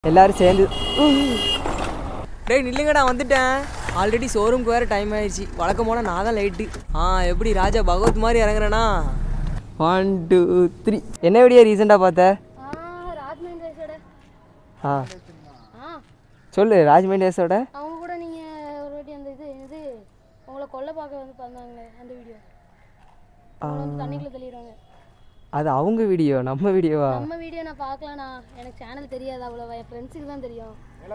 எல்லாரும் சேர்ந்து டேய் நில்லுங்கடா வந்துட்டேன் ஆல்ரெடி ஷோரூம்க்கு வேறு டைம் ஆயிடுச்சு வழக்கம் போனால் நான் தான் லைட்டு ஆ எப்படி ராஜா பகவத் மாதிரி இறங்குறேனா ஒன் டூ த்ரீ என்ன வீடியோ ரீசெண்டாக பார்த்த ஆ ராஜ்மேன் ரேஸோட ஆ ஆ சொல்லு ராஜ்மெண்டேஸோட அவங்க கூட நீங்கள் ஒரு வாட்டி அந்த இது இது உங்களை கொல்ல பார்க்க வந்து பண்ணாங்களே அந்த வீடியோ அவங்கள வந்து தண்ணிக்குள்ள தள்ளிடுவாங்க அது அவங்க வீடியோ நம்ம வீடியோவா நம்ம வீடியோ நான் பார்க்கலண்ணா எனக்கு சேனல் தெரியாது அவ்வளோவா என் ஃப்ரெண்ட்ஸுக்கு தான் தெரியும்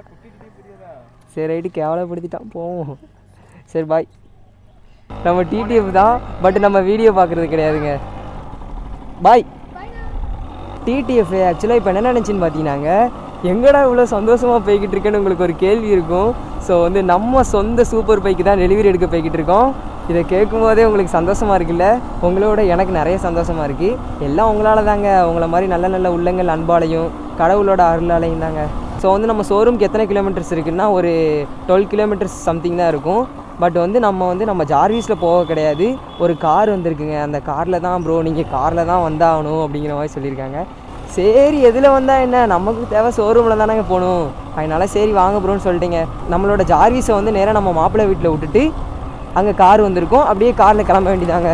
சரி ரைட்டு கேவலப்படுத்திட்டான் போவோம் சரி பாய் நம்ம டிடிஎஃப் தான் பட் நம்ம வீடியோ பார்க்குறது கிடையாதுங்க பாய் டிடிஎஃப் ஆக்சுவலாக இப்போ என்ன நினச்சின்னு பார்த்தீங்கன்னாங்க எங்கடா இவ்வளோ சந்தோஷமாக போய்கிட்டு இருக்கேன்னு உங்களுக்கு ஒரு கேள்வி இருக்கும் ஸோ வந்து நம்ம சொந்த சூப்பர் பைக்கு தான் டெலிவரி எடுக்க போய்கிட்டு இருக்கோம் இதை கேட்கும் போதே உங்களுக்கு சந்தோஷமாக இருக்குல்ல உங்களோட எனக்கு நிறைய சந்தோஷமாக இருக்குது எல்லாம் உங்களால தாங்க உங்களை மாதிரி நல்ல நல்ல உள்ளங்கள் அன்பாலையும் கடவுளோட அருளாலையும் தாங்க ஸோ வந்து நம்ம ஷோரூம்க்கு எத்தனை கிலோமீட்டர்ஸ் இருக்குன்னா ஒரு டுவெல் கிலோமீட்டர்ஸ் சம்திங் தான் இருக்கும் பட் வந்து நம்ம வந்து நம்ம ஜார்வீஸில் போக கிடையாது ஒரு கார் வந்திருக்குங்க அந்த காரில் தான் ப்ரோ நீங்கள் காரில் தான் வந்தாகணும் அப்படிங்கிற மாதிரி சொல்லியிருக்காங்க சரி எதில் வந்தால் என்ன நமக்கு தேவை ஷோரூமில் தானேங்க போகணும் அதனால சரி வாங்க ப்ரோன்னு சொல்லிட்டீங்க நம்மளோட ஜார்வீஸை வந்து நேராக நம்ம மாப்பிள்ளை வீட்டில் விட்டுட்டு அங்கே கார் வந்திருக்கோம் அப்படியே காரில் கிளம்ப வேண்டியதாங்க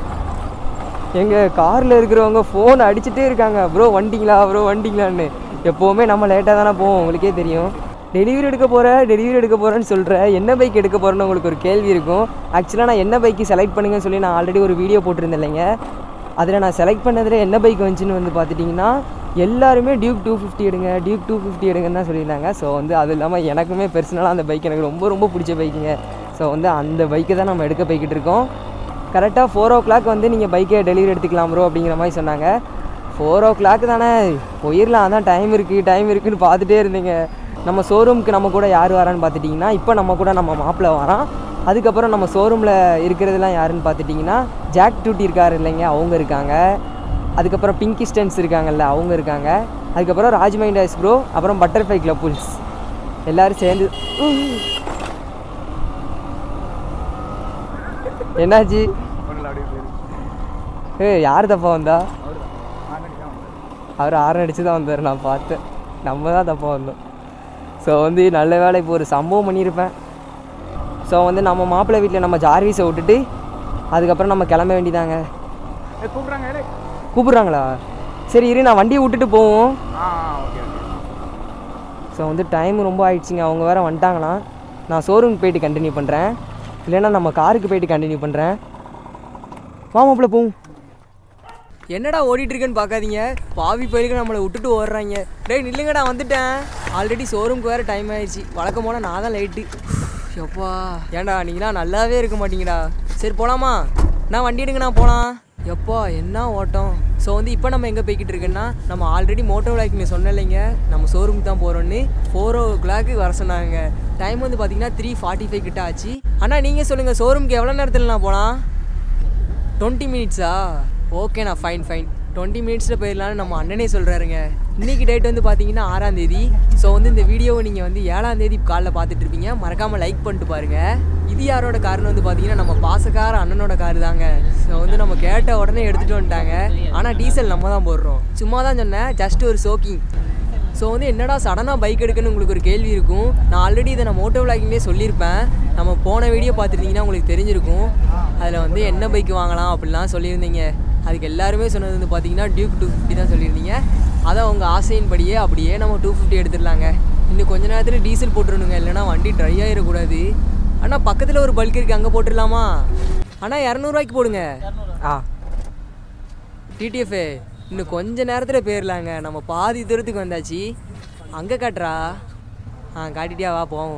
எங்கள் காரில் இருக்கிறவங்க ஃபோன் அடிச்சுட்டே இருக்காங்க ப்ரோ வண்டிங்களா ப்ரோ வண்டிங்களான்னு எப்போவுமே நம்ம லேட்டாக தானே போவோம் உங்களுக்கே தெரியும் டெலிவரி எடுக்க போகிற டெலிவரி எடுக்க போகிறேன்னு சொல்கிற என்ன பைக் எடுக்க போகிறேன்னு உங்களுக்கு ஒரு கேள்வி இருக்கும் ஆக்சுவலாக நான் என்ன பைக்கு செலக்ட் பண்ணுங்கன்னு சொல்லி நான் ஆல்ரெடி ஒரு வீடியோ போட்டிருந்தேன் இல்லைங்க அதில் நான் செலக்ட் பண்ணதில் என்ன பைக் வந்துச்சுன்னு வந்து பார்த்துட்டிங்கன்னா எல்லாருமே டியூக் டூ ஃபிஃப்டி எடுங்க டியூக் டூ ஃபிஃப்டி எடுங்கன்னு தான் சொல்லியிருந்தாங்க ஸோ வந்து அது இல்லாமல் எனக்குமே பர்சனலாக அந்த பைக் எனக்கு ரொம்ப ரொம்ப பிடிச்ச பைக்குங்க ஸோ வந்து அந்த பைக்கை தான் நம்ம எடுக்க போய்கிட்டு இருக்கோம் கரெக்டாக ஃபோர் ஓ கிளாக் வந்து நீங்கள் பைக்கை டெலிவரி எடுத்துக்கலாம் ப்ரோ அப்படிங்கிற மாதிரி சொன்னாங்க ஃபோர் ஓ கிளாக் தானே போயிடலாம் அதான் டைம் இருக்குது டைம் இருக்குன்னு பார்த்துட்டே இருந்தீங்க நம்ம ஷோரூமுக்கு நம்ம கூட யார் வரான்னு பார்த்துட்டிங்கன்னா இப்போ நம்ம கூட நம்ம மாப்பிள்ளை வரான் அதுக்கப்புறம் நம்ம ஷோரூமில் இருக்கிறதுலாம் யாருன்னு பார்த்துட்டிங்கன்னா ஜாக் டூட்டி இருக்காரு இல்லைங்க அவங்க இருக்காங்க அதுக்கப்புறம் பிங்கி ஸ்டன்ஸ் இருக்காங்கல்ல அவங்க இருக்காங்க அதுக்கப்புறம் ராஜ்மைண்டர்ஸ் ப்ரோ அப்புறம் பட்டர்ஃப்ளை கிளப்புல்ஸ் எல்லோரும் சேர்ந்து என்னாச்சு ஏ யார் தப்பா வந்தா அவர் ஆறு அடிச்சு தான் வந்தார் நான் பார்த்தேன் நம்ம தான் தப்பாக வந்தோம் ஸோ வந்து நல்ல வேலை இப்போ ஒரு சம்பவம் பண்ணியிருப்பேன் ஸோ வந்து நம்ம மாப்பிள்ளை வீட்டில் நம்ம ஜார்வீஸை விட்டுட்டு அதுக்கப்புறம் நம்ம கிளம்ப வேண்டியதாங்க கூப்பிட்றாங்களா சரி இரு நான் வண்டியை விட்டுட்டு போவோம் ஸோ வந்து டைம் ரொம்ப ஆயிடுச்சுங்க அவங்க வேற வந்துட்டாங்களாம் நான் ஷோரூமுக்கு போயிட்டு கண்டினியூ பண்ணுறேன் இல்லைன்னா நம்ம காருக்கு போயிட்டு கண்டினியூ பண்ணுறேன் வா மாப்பிள்ள போவோம் என்னடா ஓடிட்டு இருக்கேன்னு பார்க்காதீங்க பாவி பயிலுக்கு நம்மளை விட்டுட்டு ஓடுறாங்க டேய் நில்லுங்கடா வந்துட்டேன் ஆல்ரெடி ஷோரூம்க்கு வேறு டைம் ஆயிடுச்சு வழக்கம் போனால் நான் தான் லைட்டு எப்பா ஏன்டா நீங்களாம் நல்லாவே இருக்க மாட்டீங்கடா சரி போகலாமா நான் வண்டி எடுங்கண்ணா போகலாம் எப்பா என்ன ஓட்டம் ஸோ வந்து இப்போ நம்ம எங்கே போய்கிட்டு இருக்கேன்னா நம்ம ஆல்ரெடி மோட்டோ விளாக்கிங்க சொன்னேன் இல்லைங்க நம்ம ஷோரூமுக்கு தான் போகிறோன்னு ஃபோர் ஓ கிளாக்கு வர சொன்னாங்க டைம் வந்து பார்த்தீங்கன்னா த்ரீ ஃபார்ட்டி ஃபைவ் கிட்ட ஆச்சு அண்ணா நீங்கள் சொல்லுங்கள் ஷோரூமுக்கு எவ்வளோ நேரத்தில் நான் போகலாம் டுவெண்ட்டி மினிட்ஸா ஓகேண்ணா ஃபைன் ஃபைன் டுவெண்ட்டி மினிட்ஸில் போயிடலான்னு நம்ம அண்ணனே சொல்கிறாருங்க இன்றைக்கி டேட் வந்து பார்த்தீங்கன்னா ஆறாம் தேதி ஸோ வந்து இந்த வீடியோவை நீங்கள் வந்து ஏழாம் தேதி காலைல பார்த்துட்டு இருப்பீங்க மறக்காமல் லைக் பண்ணிட்டு பாருங்கள் இது யாரோட காருன்னு வந்து பார்த்தீங்கன்னா நம்ம பாசக்கார அண்ணனோட காரு தாங்க ஸோ வந்து நம்ம கேட்ட உடனே எடுத்துகிட்டு வந்துட்டாங்க ஆனால் டீசல் நம்ம தான் போடுறோம் சும்மா தான் சொன்னேன் ஜஸ்ட் ஒரு சோக்கிங் ஸோ வந்து என்னடா சடனாக பைக் எடுக்கணும்னு உங்களுக்கு ஒரு கேள்வி இருக்கும் நான் ஆல்ரெடி இதை நான் மோட்டோ விளாகிங்லேயே சொல்லியிருப்பேன் நம்ம போன வீடியோ பார்த்துருந்தீங்கன்னா உங்களுக்கு தெரிஞ்சிருக்கும் அதில் வந்து என்ன பைக் வாங்கலாம் அப்படிலாம் சொல்லியிருந்தீங்க அதுக்கு எல்லாருமே சொன்னது வந்து பார்த்தீங்கன்னா டியூக் டூ ஃபிஃப்டி தான் சொல்லியிருந்தீங்க அதை உங்கள் ஆசையின்படியே அப்படியே நம்ம டூ ஃபிஃப்டி எடுத்துடலாங்க இன்னும் கொஞ்ச நேரத்தில் டீசல் போட்டுருணுங்க இல்லைனா வண்டி ட்ரை ஆகிடக்கூடாது ஆனால் பக்கத்தில் ஒரு பல்க் இருக்குது அங்கே போட்டுடலாமா ஆனால் இரநூறுவாய்க்கு போடுங்க ஆ டிடிஎஃப்ஏ இன்னும் கொஞ்ச நேரத்தில் போயிடலாங்க நம்ம பாதி தூரத்துக்கு வந்தாச்சு அங்கே காட்டுறா ஆ காட்டிட்டியா வா போவோம்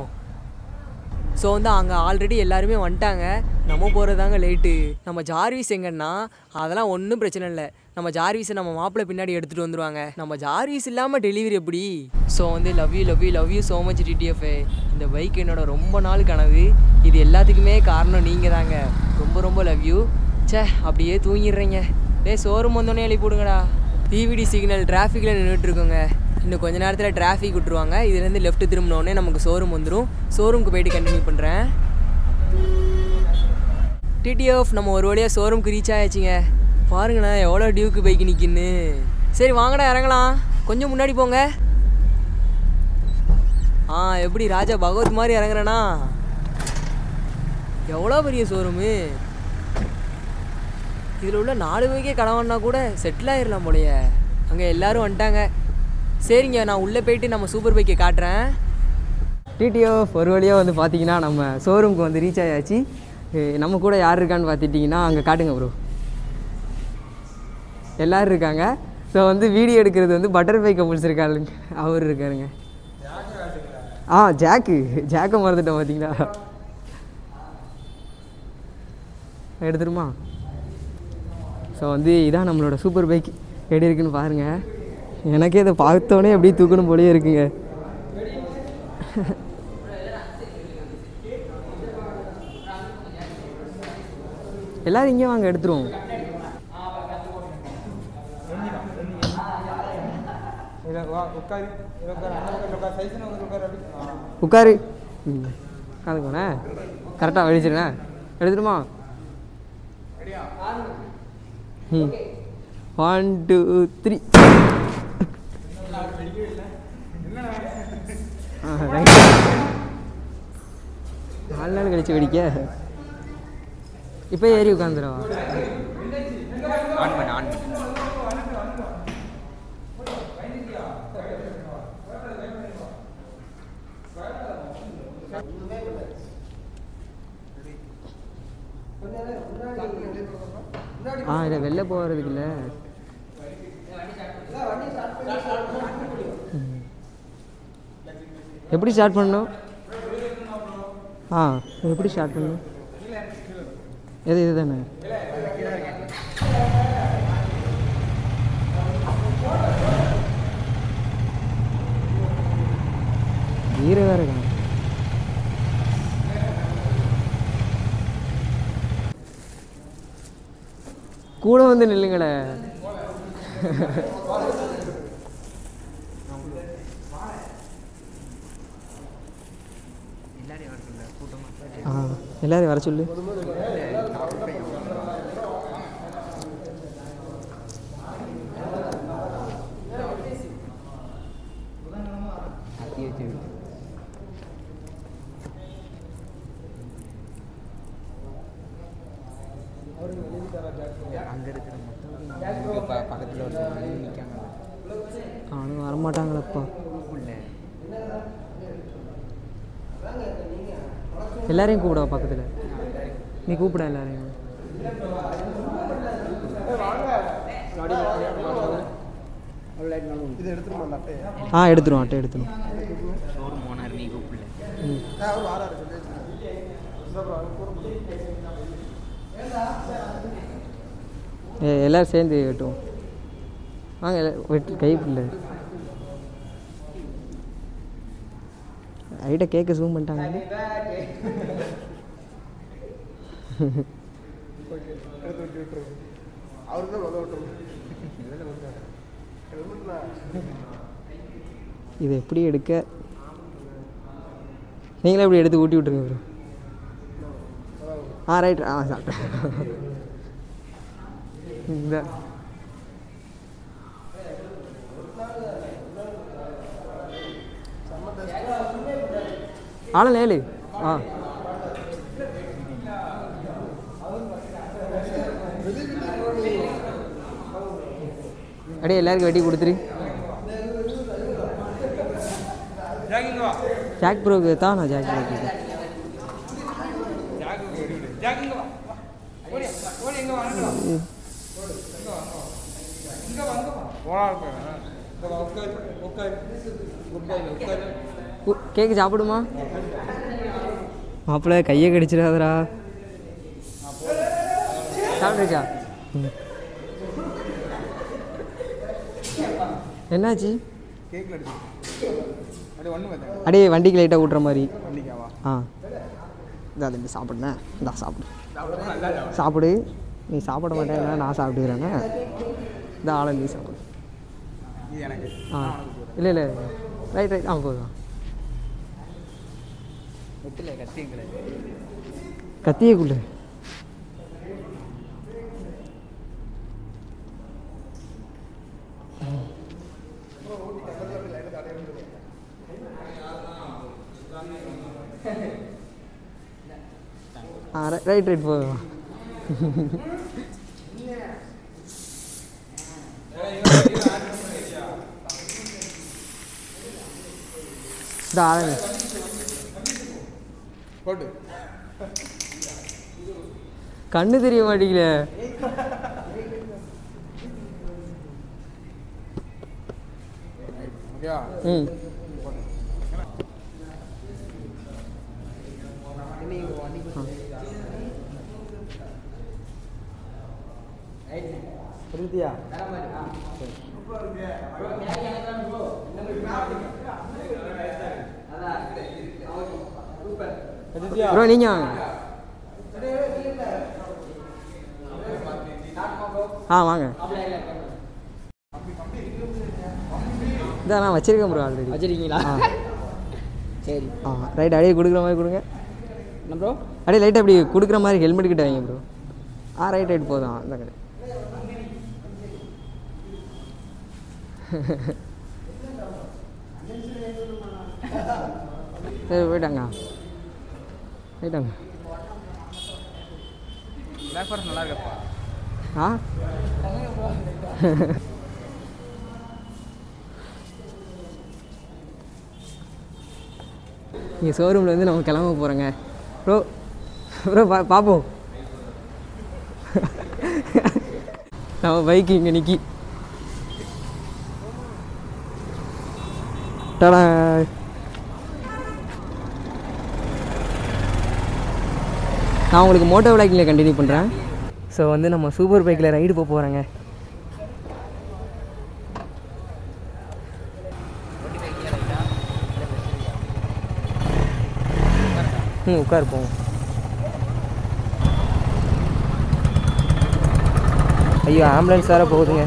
ஸோ வந்து அங்கே ஆல்ரெடி எல்லாருமே வந்துட்டாங்க நம்ம போகிறது தாங்க லேட்டு நம்ம ஜார்வீஸ் எங்கன்னா அதெல்லாம் ஒன்றும் பிரச்சனை இல்லை நம்ம ஜார்வீஸை நம்ம மாப்பிள்ளை பின்னாடி எடுத்துகிட்டு வந்துருவாங்க நம்ம ஜார்வீஸ் இல்லாமல் டெலிவரி எப்படி ஸோ வந்து love you love you love you so much டிடிஎஃப்ஏ இந்த பைக் என்னோட ரொம்ப நாள் கனவு இது எல்லாத்துக்குமே காரணம் நீங்கள் தாங்க ரொம்ப ரொம்ப லவ் யூ ச்சே அப்படியே தூங்கிடுறீங்க டேய் ஷோரூம் வந்தோடனே எழுப்பி விடுங்கடா டிவிடி சிக்னல் டிராஃபிக்கில் நின்றுட்டு இருக்கோங்க இன்னும் கொஞ்ச நேரத்தில் டிராஃபிக் விட்டுருவாங்க இதுலேருந்து லெஃப்ட் திரும்பினோடனே நமக்கு ஷோரூம் வந்துடும் ஷோரூமுக்கு போயிட்டு கண்டினியூ பண்ணுறேன் டிடிஎஃப் நம்ம ஒரு வழியாக ஷோரூமுக்கு ரீச் ஆயாச்சுங்க பாருங்கண்ணா எவ்வளோ டியூக்கு பைக் நிற்கின்னு சரி வாங்கடா இறங்கலாம் கொஞ்சம் முன்னாடி போங்க ஆ எப்படி ராஜா பகவத் மாதிரி இறங்குறேனா எவ்வளோ பெரிய ஷோரூமு இதில் உள்ள நாலு பேருக்கே கணவன்னா கூட செட்டில் ஆயிடலாம் போலயே அங்கே எல்லாரும் வந்துட்டாங்க சரிங்க நான் உள்ளே போயிட்டு நம்ம சூப்பர் பைக்கை காட்டுறேன் டிடிஓ ஒரு வழியாக வந்து பார்த்தீங்கன்னா நம்ம ஷோரூமுக்கு வந்து ரீச் ஆயாச்சு எ, நம்ம கூட யார் இருக்கான்னு பார்த்துட்டிங்கன்னா அங்கே காட்டுங்க ப்ரோ எல்லோரும் இருக்காங்க ஸோ வந்து வீடியோ எடுக்கிறது வந்து பட்டர்ஃப்ளை கப்புள்ஸ் இருக்காருங்க அவர் இருக்காருங்க ஆ ஜாக்கு ஜாக்கை மறந்துட்டேன் பார்த்தீங்களா எடுத்துருமா ஸோ வந்து இதான் நம்மளோட சூப்பர் பைக் எப்படி இருக்குன்னு பாருங்கள் எனக்கே இதை பார்த்தோன்னே அப்படியே தூக்கணும் போலயே இருக்குங்க எல்லாரும் இங்கே வாங்க எடுத்துருவோம் உட்காரு ம் உட்காந்துக்கோண்ணே கரெக்டாக வெளிச்சிருண்ணே எடுத்துருமா ம் ஒன் டூ த்ரீ நாலு நாள் கழிச்சு வெடிக்க இப்போ ஏறி உட்காந்துடவா ஆ இதை வெளில போகிறதுக்கு இல்லை எப்படி ஸ்டார்ட் பண்ணணும் ஆ எப்படி ஸ்டார்ட் பண்ணணும் எது இது தானே ஈர வேற இருக்கா கூட வந்து நில்லுங்களே ஆ எல்லாரையும் வர சொல்லு அவனும் வரமாட்டாங்களப்பா எல்லாரையும் கூப்பிடவா பக்கத்தில் நீ கூப்பிட எல்லாரையும் ஆ எடுத்துருவோம் அட்டை எடுத்துருவோம் ம் ஏ எல்லோரும் சேர்ந்து வெட்டுவோம் வாங்க எல்லா- வெட்டு கை பிள்ளை ஐட்ட கேட்க ஜூம் பண்ணிட்டாங்க இதை எப்படி எடுக்க நீங்களே எப்படி எடுத்து ஊட்டி விட்ருங்க ப்ரோ ஆ ரைட் ஆ சாப்பிட்டேன் இந்த ஆள ஏழு ஆ அப்படியே எல்லாருக்கும் வெட்டி கொடுத்துரு ஜாக் ப்ரோக்கு தான் நான் ஜாக் ப்ரோக்கு தான் உ- கேக்கு சாப்பிடுமா மாப்பிள்ளை கையை கடிச்சிடாதடா சாப்பிட்டுச்சா ம். என்னாச்சு அப்படியே வண்டிக்கு லைட்டாக ஊட்டுற மாதிரி ஆ இந்தா தம்பி சாப்பிடுண்ணே இந்தா சாப்பிடு சாப்பிடு நீ சாப்பிட மாட்டேன்னா நான் சாப்பிட்டுக்கிறேண்ணே இந்த ஆளை நீ சாப்பிடு ஆ இல்லை இல்லை ரைட் ரைட் ஆ போதும் கத்தியே குள்ளு ஆ ரைட் ரைட் போதும் இந்த ஆளுங்க கண்ணு தெரிய மாட்டேங்கல ம் புரியுதியா ப்ரோ நீங்கள் வாங்க ஆ வாங்க இதான் நான் வச்சிருக்கேன் ப்ரோ ஆல்ரெடி வச்சிருக்கீங்களா ஆ சரி ஆ ரைட் அப்படியே கொடுக்குற மாதிரி கொடுங்க என்ன ப்ரோ அப்படியே லைட்டாக அப்படி கொடுக்குற மாதிரி ஹெல்மெட் கிட்ட வைங்க ப்ரோ ஆ ரைட் ரைட் போதும் இந்த கடை சரி போயிட்டாங்க போயிட்டாங்க நல்லா இருக்கப்பா ஆ இங்கே ஷோரூமில் வந்து நம்ம கிளம்ப போகிறோங்க ப்ரோ ப்ரோ பா பார்ப்போம் நம்ம பைக் இங்கே நிற்கி டடா நான் உங்களுக்கு மோட்டோ விளாக்கிங்கில் கண்டினியூ பண்ணுறேன் ஸோ வந்து நம்ம சூப்பர் பைக்கில் ரைடு போக போகிறோங்க ம் உட்கார் போவோம் ஐயோ ஆம்புலன்ஸ் வேறு போகுதுங்க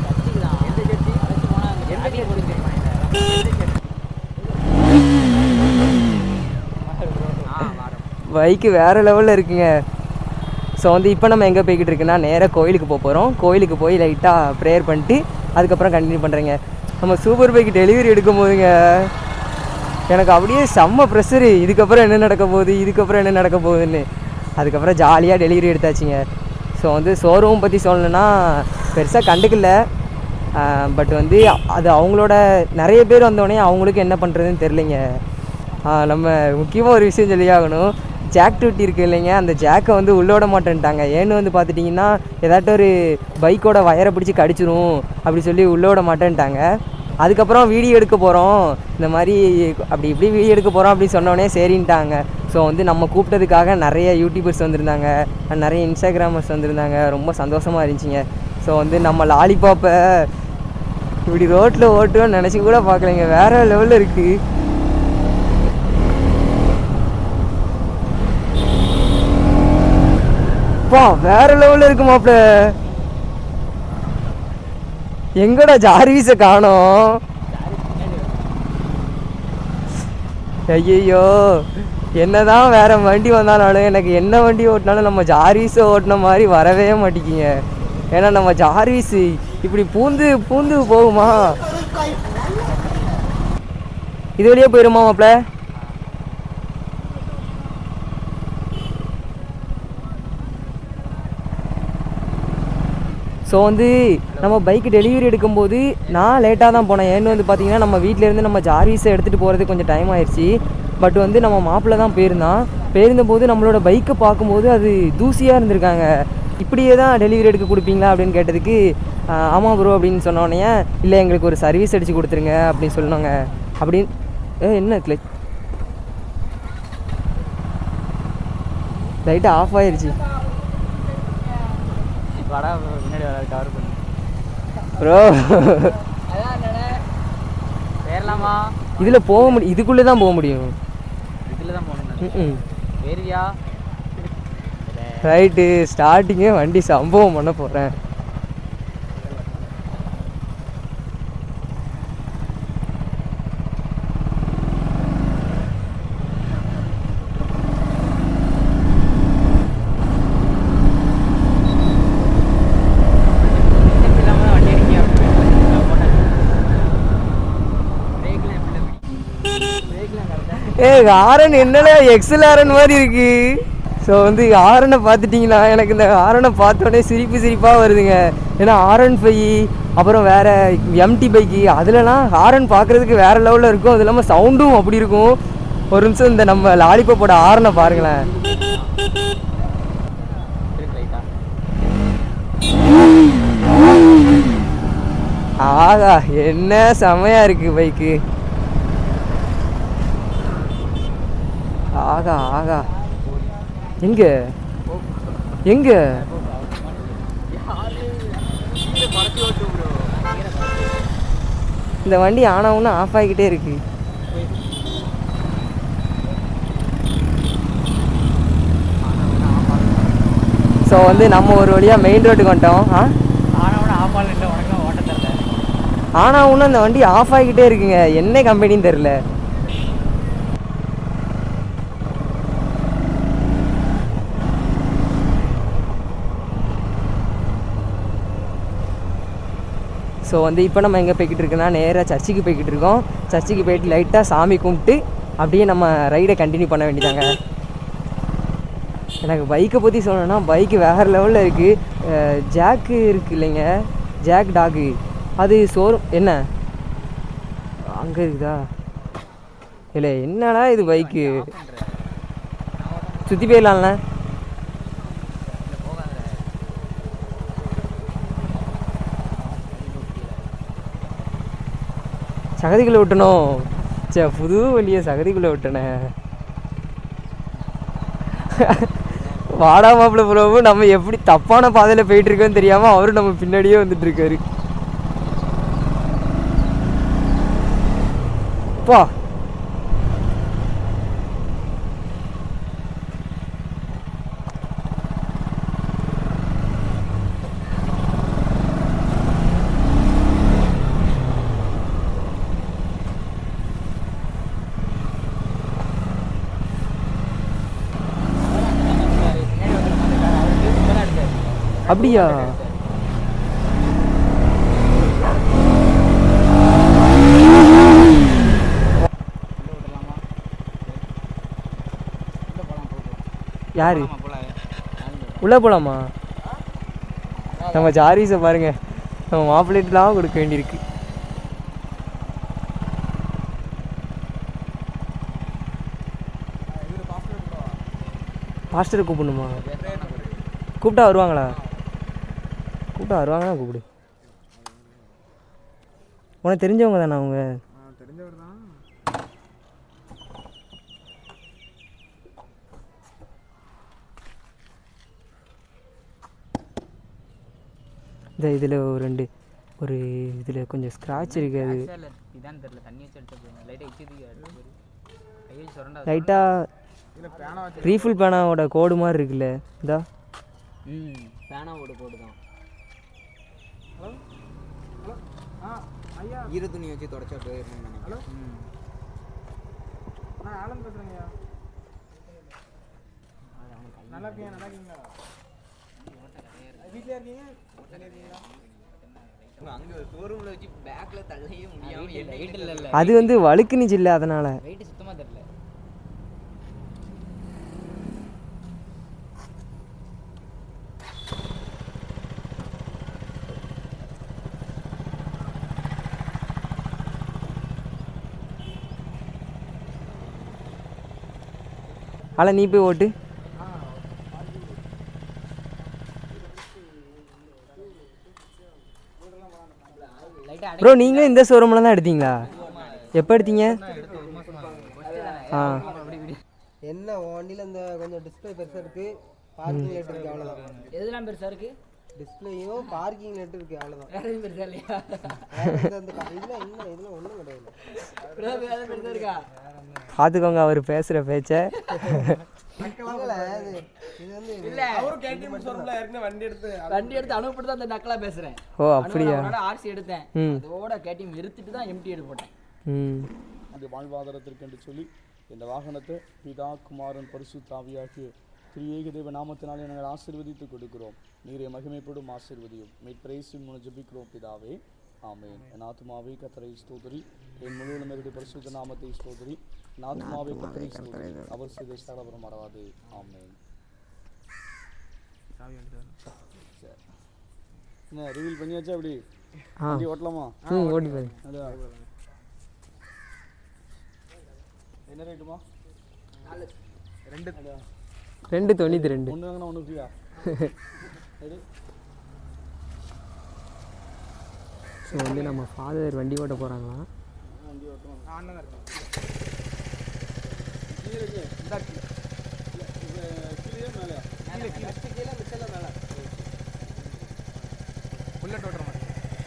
பைக்கு வேறு லெவலில் இருக்குங்க ஸோ வந்து இப்போ நம்ம எங்கே போய்கிட்டு இருக்குன்னா நேராக கோயிலுக்கு போக போகிறோம் கோயிலுக்கு போய் லைட்டாக ப்ரேயர் பண்ணிட்டு அதுக்கப்புறம் கண்டினியூ பண்ணுறேங்க நம்ம சூப்பர் பைக் டெலிவரி எடுக்கும் போதுங்க எனக்கு அப்படியே செம்ம ப்ரெஷரு இதுக்கப்புறம் என்ன நடக்க போகுது இதுக்கப்புறம் என்ன நடக்க போகுதுன்னு அதுக்கப்புறம் ஜாலியாக டெலிவரி எடுத்தாச்சுங்க ஸோ வந்து ஷோரூம் பற்றி சொல்லணுன்னா பெருசாக கண்டுக்கல பட் வந்து அது அவங்களோட நிறைய பேர் வந்தோடனே அவங்களுக்கு என்ன பண்ணுறதுன்னு தெரிலிங்க ஆஹ் நம்ம முக்கியமாக ஒரு விஷயம் சொல்லி ஆகணும் ஜாக் டூட்டி இருக்குது இல்லைங்க அந்த ஜாக்கை வந்து உள்ள விட மாட்டேன்ட்டாங்க ஏன்னு வந்து பார்த்துட்டிங்கன்னா ஏதாட்டும் ஒரு பைக்கோட வயரை பிடிச்சி கடிச்சிரும் அப்படி சொல்லி உள்ள விட மாட்டேன்ட்டாங்க அதுக்கப்புறம் வீடியோ எடுக்க போகிறோம் இந்த மாதிரி அப்படி இப்படி வீடியோ எடுக்க போகிறோம் அப்படின்னு சொன்னோடனே சரின்ட்டாங்க ஸோ வந்து நம்ம கூப்பிட்டதுக்காக நிறைய யூடியூபர்ஸ் வந்திருந்தாங்க and நிறைய இன்ஸ்டாகிராமர்ஸ் வந்திருந்தாங்க ரொம்ப சந்தோஷமாக இருந்துச்சுங்க ஸோ வந்து நம்ம லாலிபாப்பை இப்படி ரோட்டில் ஓட்டுவோம்னு நினச்சி கூட பார்க்கலைங்க வேற லெவலில் இருக்குது பா வேற லெவலில் இருக்கு மாப்ள எங்கடா ஜார்வீஸை காணோம் ஐயையோ என்னதான் வேற வண்டி வந்தாலும் எனக்கு என்ன வண்டி ஓட்டினாலும் நம்ம ஜார்வீஸை ஓட்டின மாதிரி வரவே மாட்டேங்கிங்க ஏன்னா நம்ம ஜார்வீஸ் இப்படி பூந்து பூந்து போகுமா இது வழியே போயிருமா மாப்ள ஸோ வந்து நம்ம பைக் டெலிவரி எடுக்கும்போது நான் லேட்டாக தான் போனேன் ஏன்னு வந்து பார்த்தீங்கன்னா நம்ம வீட்டிலேருந்து நம்ம ஜார்வீஸை எடுத்துகிட்டு போகிறது கொஞ்சம் டைம் ஆயிடுச்சு பட் வந்து நம்ம மாப்பிள்ளை தான் போயிருந்தான் போயிருந்தபோது நம்மளோட பைக்கை பார்க்கும்போது அது தூசியாக இருந்திருக்காங்க இப்படியே தான் டெலிவரி எடுக்க கொடுப்பீங்களா அப்படின்னு கேட்டதுக்கு "ஆஹ், ஆமாம் ப்ரோ அப்படின்னு சொன்னோடனே இல்லை எங்களுக்கு ஒரு சர்வீஸ் அடித்து கொடுத்துருங்க அப்படின்னு சொன்னாங்க அப்படின்னு ஏ என்ன கிளச் லைட்டாக ஆஃப் ஆயிருச்சு வடா முன்னாடி வர கவர் பண்ணி ப்ரோ ஏறலாமா இதில் போக முடியும் இதுக்குள்ளே தான் போக முடியும் இதில் தான் போகணும் ம் ஏரியா ரைட்டு ஸ்டார்டிங்கே வண்டி சம்பவம் பண்ண போகிறேன் இல்லாமல் வண்டி அடிக்க பிரேக்லாம் எப்படி பிரேக்லாம் கரெக்டாக ஏ ஆரன் என்னடா எக்ஸல் ஆரன் மாதிரி இருக்கு ஸோ வந்து ஆரனை பார்த்துட்டிங்கன்னா எனக்கு இந்த ஆரனை பார்த்தோன்னே சிரிப்பு சிரிப்பாக வருதுங்க ஏன்னா ஆரன் ஃபைவ் அப்புறம் வேறு எம்டி பைக்கு அதுலலாம் ஹாரன் பார்க்குறதுக்கு வேறு லெவலில் இருக்கும் அது இல்லாமல் சவுண்டும் அப்படி இருக்கும் ஒரு நிமிஷம் இந்த நம்ம லாலிபப்போட ஆரனை பாருங்களேன் ஆகா என்ன செமையா இருக்கு பைக்கு ஆகா ஆகா எங்க எங்க இந்த வண்டி ஆனா ஒன்று ஆஃப் ஆகிக்கிட்டே இருக்கு ஸோ வந்து நம்ம ஒரு வழியாக மெயின் ரோட்டுக்கு வந்துட்டோம் ஆ ஆனால் ஒன்றும் அந்த வண்டி ஆஃப் ஆகிக்கிட்டே இருக்குங்க என்ன கம்பெனின்னு தெரில ஸோ வந்து இப்போ நம்ம எங்கே போய்கிட்டு இருக்கோன்னா நேராக சர்ச்சுக்கு போய்கிட்டு இருக்கோம் சர்ச்சுக்கு போயிட்டு லைட்டாக சாமி கும்பிட்டு அப்படியே நம்ம ரைடை கண்டினியூ பண்ண வேண்டியதாங்க எனக்கு பைக்கை பற்றி சொல்லணும்னா பைக்கு வேறு லெவலில் இருக்குது ஜாக்கு இருக்கு இல்லைங்க ஜாக் டாகு அது சோறும் என்ன அங்கே இருக்குதா இல்லை என்னடா இது பைக்கு சுற்றி போயிடலாம்ல சகதிக்குள்ளே விட்டணும் சே புது வண்டியை சகதிக்குள்ளே விட்டனே வாடா மாப்பிள்ள புலவும் நம்ம எப்படி தப்பான பாதையில் போயிட்டு இருக்கோன்னு தெரியாமல் அவரும் நம்ம பின்னாடியே வந்துட்டு இருக்காரு பா அப்படியா யாரு உள்ள போலாமா நம்ம ஜாரிஸை பாருங்க நம்ம மாப்பிள்ளைட்டுலாம் கொடுக்க வேண்டியிருக்கு பாஸ்டரை கூப்பிடணுமா கூப்பிட்டா வருவாங்களா கூப்பிட்டா வருவாங்கன்னா கூப்பிடு உனக்கு தெரிஞ்சவங்க தானே அவங்க இந்த இதில் ஒரு ரெண்டு ஒரு இதில் கொஞ்சம் ஸ்க்ராட்ச் இருக்கு அது இதான் தெரியல தண்ணி வச்சு எடுத்து லைட்டாக இச்சுது கையில் சுரண்டா லைட்டாக ரீஃபில் பேனாவோட கோடு மாதிரி இருக்குல்ல இதா ம் பேனாவோட போடு தான் ஈர துணி வச்சு தொடச்சா போயிருந்தேன் நினைக்கிறேன் ம். அங்க ஷோரூம்ல வச்சு பேக்ல தள்ளையே முடியாம வெயிட் இல்ல இல்ல அது வந்து வழுக்கு நீச்சு இல்லை அதனால் வெயிட் சுத்தமா தெரியல ஆனால் நீ போய் ஓட்டு ப்ரோ நீங்கள் இந்த ஷோரூமில் தான் எடுத்தீங்களா எப்போ எடுத்தீங்க ஆ என்ன உன் வண்டியில் இந்த கொஞ்சம் டிஸ்பிளே பெருசாக இருக்கு பார்க்கிங் லைட் இருக்கு அவ்வளோதான் எதெல்லாம் பெருசா இருக்கு டிஸ்பிளேயும் பார்க்கிங் லைட் இருக்கு அவ்வளோதான் வேற எதுவும் பெருசா இல்லையா இந்த க- இதெல்லாம் என்ன இதெல்லாம் ஒன்றும் கிடையாது வேற பெருசா இருக்கா பார்த்துக்கோங்க அவர் பேசுகிற பேச்சை இல்ல, இது இது வந்து வண்டி எடுத்து அனுப்பிட்டு தான் அந்த நக்கலா பேசுறேன் ஓ அப்படியா ஆர்சி எடுத்தேன் ம் அதோட கேட்டிங் நிறுத்திட்டு தான் எம்டி எடுத்து போட்டேன் ம் அது வாழ்வாதாரத்திற்கு என்று சொல்லி இந்த வாகனத்தை பிதா குமாரன் பரிசுத்த ஆவியாகிய திரியேக தேவ நாமத்தினாலே நாங்கள் ஆசீர்வதித்து கொடுக்கிறோம் நீரை மகிமைப்படும் ஆசீர்வதியும் மீட்பிரேசி மூலம் ஜெபிக்கிறோம் பிதாவே ஆமென் என் ஆத்மாவே கத்தரை ஸ்தோதரி என் முழு உலகருடைய பரிசுத்த நாமத்தை ஸ்தோதரி என் ஆத்மாவே கத்தரை ஸ்தோதரி அவர் செய்த சகலபுரம் மறவாதே ஆமென் என்ன ரிவீல் பண்ணியாச்சா அப்படி ஆ வண்டி ஓட்டலாமா ம் ஓட்டி பாரு அதான் என்ன ரேட்டுமா ரெண்டு ரெண்டு தொண்ணூற்றி ரெண்டு ஒன்று வாங்கினா ஒன்று ஃப்ரீயா ஸோ வந்து நம்ம ஃபாதர் வண்டி ஓட்ட போகிறாங்களாம் வண்டி ஓட்டணும் அண்ணன் தான் இருக்கேன் கீழே இருக்கு. இந்த கீழே இது கீழே மேலையா கீழே கீழே கீழே மிச்சம் மேலே புல்லட் ஓட்டுற மாதிரி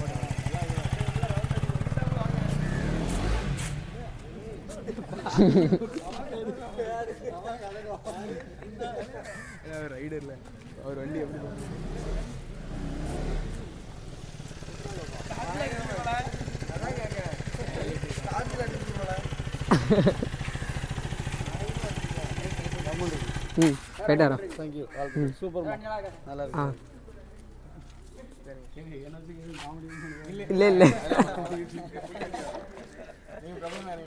ரைடர்ல அவர் வண்டி எப்படி ம் போயிட்டாரா தேங்க்யூ சூப்பர்மா நல்லா ஆ இருக்கு என்ன காமெடி இல்லை இல்லை